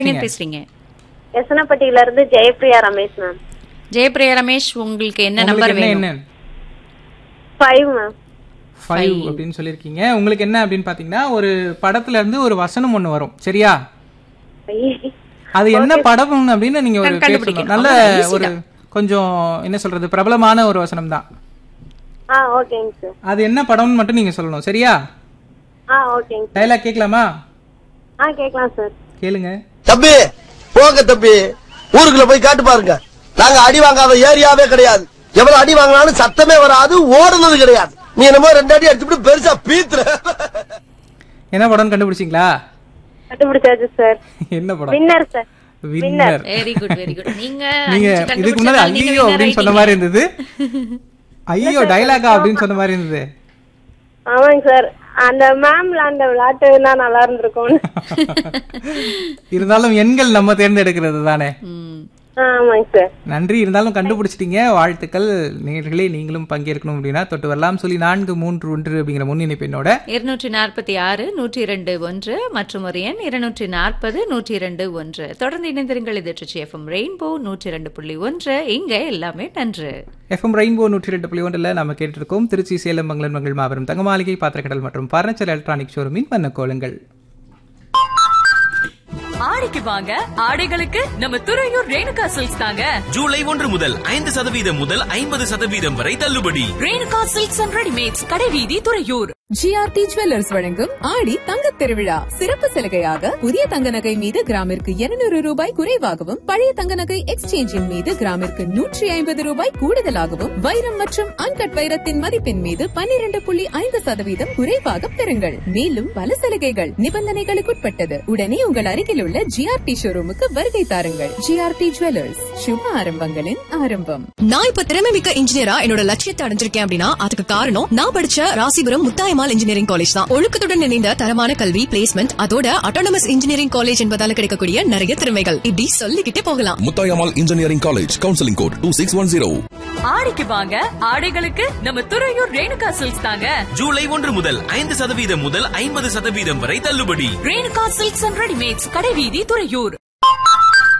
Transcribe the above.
எங்க பேசுறீங்க எசனப்பட்டியில இருந்து ஜெயப்பிரியா ரமேஷ் மேம் ஜெயபிரியா ரமேஷ் உங்களுக்கு என்ன உங்களுக்கு நம்பர் என்ன வேணும் என்ன ஃபைவ் மேம் ஃபைவ் அப்படின்னு சொல்லியிருக்கீங்க உங்களுக்கு என்ன அப்படின்னு பாத்தீங்கன்னா ஒரு படத்துல இருந்து ஒரு வசனம் ஒண்ணு வரும் சரியா அது என்ன படம் அப்படின்னு நீங்க ஒரு பேர் கண்டுபிடிக்கணும். சொல்லணும். நல்ல அவ்வளவுதான், easy ஒரு கொஞ்சம் என்ன சொல்றது பிரபலமான ஒரு வசனம் தான் ஆ ஓகேங்க சார் அது என்ன படம்னு மட்டும் நீங்க சொல்லணும் சரியா ஆ ஓகேங்க சார் டைலாக் கேட்கலாமா ஆ கேட்கலாம் சார் கேளுங்க தம்பி போங்க தம்பி ஊருக்குள்ள போய் காட்டு பாருங்க நாங்க அடி வாங்காத ஏரியாவே கிடையாது எவ்வளவு அடி வாங்கினாலும் சத்தமே வராது ஓடுனது கிடையாது நீ என்னமோ ரெண்டு அடி அடிச்சுட்டு பெருசா பீத்துற என்ன படம்னு கண்டுபிடிச்சிங்களா கண்டுபிடிச்சாச்சு சார் என்ன படம் winner sir winner very good very good நீங்க நீங்க அஞ்சு இதுக்கு முன்னாடி கண்டுபிடிச்சதால நீங்க ஐயோ winner அப்படின்னு சொன்ன ஆயிட்டீங்க. மாதிரி இருந்தது ஐயோ டைலாகா அப்படின்னு சொன்ன மாதிரி இருந்தது ஆமாங்க சார் அந்த மேம்ல அந்த விளையாட்டுனா நல்லா இருந்திருக்கும்னு இருந்தாலும் எண்கள் நம்ம தேர்ந்தெடுக்கிறது தானே ம். ஆ, ஆமாங்க சார் நன்றி இருந்தாலும் கண்டுபிடிச்சிட்டீங்க வாழ்த்துக்கள் நேர்களே நீங்களும் பங்கேற்கணும் அப்படின்னா தொட்டு வரலாம் சொல்லி நான்கு மூன்று ஒன்று அப்படிங்கிற முன்னிணைப்பினோட இருநூற்றி நாற்பத்தி ஆறு நூற்றி இரண்டு ஒன்று மற்றும் ஒரு எண் இருநூற்றி நாற்பது நூற்றி இரண்டு ஒன்று தொடர்ந்து இணைந்திருங்கள் இது எஃப்எம் ரெயின்போ நூற்றி இரண்டு புள்ளி ஒன்று இங்க எல்லாமே நன்று எஃப்எம் ரெயின்போ நூற்றி ரெண்டு புள்ளி ஒன்றில் நம்ம கேட்டிருக்கோம் திருச்சி சேலம் மங்களன் மங்கள் மாபெரும் தங்கமாளிகை பாத்திரக்கடல் மற்றும் பர்னிச்சர் எலக்ட்ரானிக் ஷோரூமின் வண்ணக்கோலங்கள் ஆடிக்கு வாங்க ஆடைகளுக்கு நம்ம துறையூர் ரேணுகா சில்க்ஸ் தாங்க ஜூலை ஒன்று முதல் ஐந்து சதவீதம் முதல் ஐம்பது சதவீதம் வரை தள்ளுபடி ரேணுகா சில்க்ஸ் அண்ட் ரெடிமேட்ஸ் கடைவீதி துறையூர் ஜிஆர்டி ஜுவல்லர்ஸ் வழங்கும் ஆடி தங்கத் திருவிழா சிறப்பு சலுகையாக புதிய தங்க நகை மீது கிராமிற்கு 200 ரூபாய் குறைவாகவும் பழைய தங்க நகை எக்ஸ்சேஞ்சின் மீது கிராமிற்கு நூற்றி ஐம்பது ரூபாய் கூடுதலாகவும் வைரம் மற்றும் அன்கட் வைரத்தின் மதிப்பின் மீது 12.5% புள்ளி ஐந்து சதவீதம் குறைவாக பெறுங்கள் மேலும் பல சலுகைகள் நிபந்தனைகளுக்குட்பட்டது உடனே உங்கள் அருகில் உள்ள ஜிஆர்டி ஷோரூமுக்கு வருகை தாருங்கள் ஜிஆர்டி ஜுவல்லர்ஸ் சுப ஆரம்பங்களின் ஆரம்பம் நான் இப்ப திறமை மிக்க இன்ஜினியரா என்னோட லட்சியத்தை அடைஞ்சிருக்கேன் அப்படின்னா அதுக்கு காரணம் நான் படிச்ச ராசிபுரம் முத்தாயமால் இன்ஜினியரிங் காலேஜ் தான் ஒழுக்கத்துடன் இணைந்த தரமான கல்வி பிளேஸ்மெண்ட் அதோட அட்டானமஸ் இன்ஜினியரிங் காலேஜ் என்பதால கிடைக்கக்கூடிய நிறைய திறமைகள் இப்படி சொல்லிக்கிட்டே போகலாம் Muthayammal engineering college counselling code two six one zero ஆடிக்கு வாங்க ஆடைகளுக்கு நம்ம துறையூர் ரேணுகா சில்க்ஸ் தாங்க ஜூலை ஒன்று முதல் ஐந்து சதவீதம் முதல் ஐம்பது சதவீதம் வரை தள்ளுபடி ரேணுகா சில்க்ஸ் அண்ட் ரெடிமேட்ஸ் கடைவீதி துறையூர்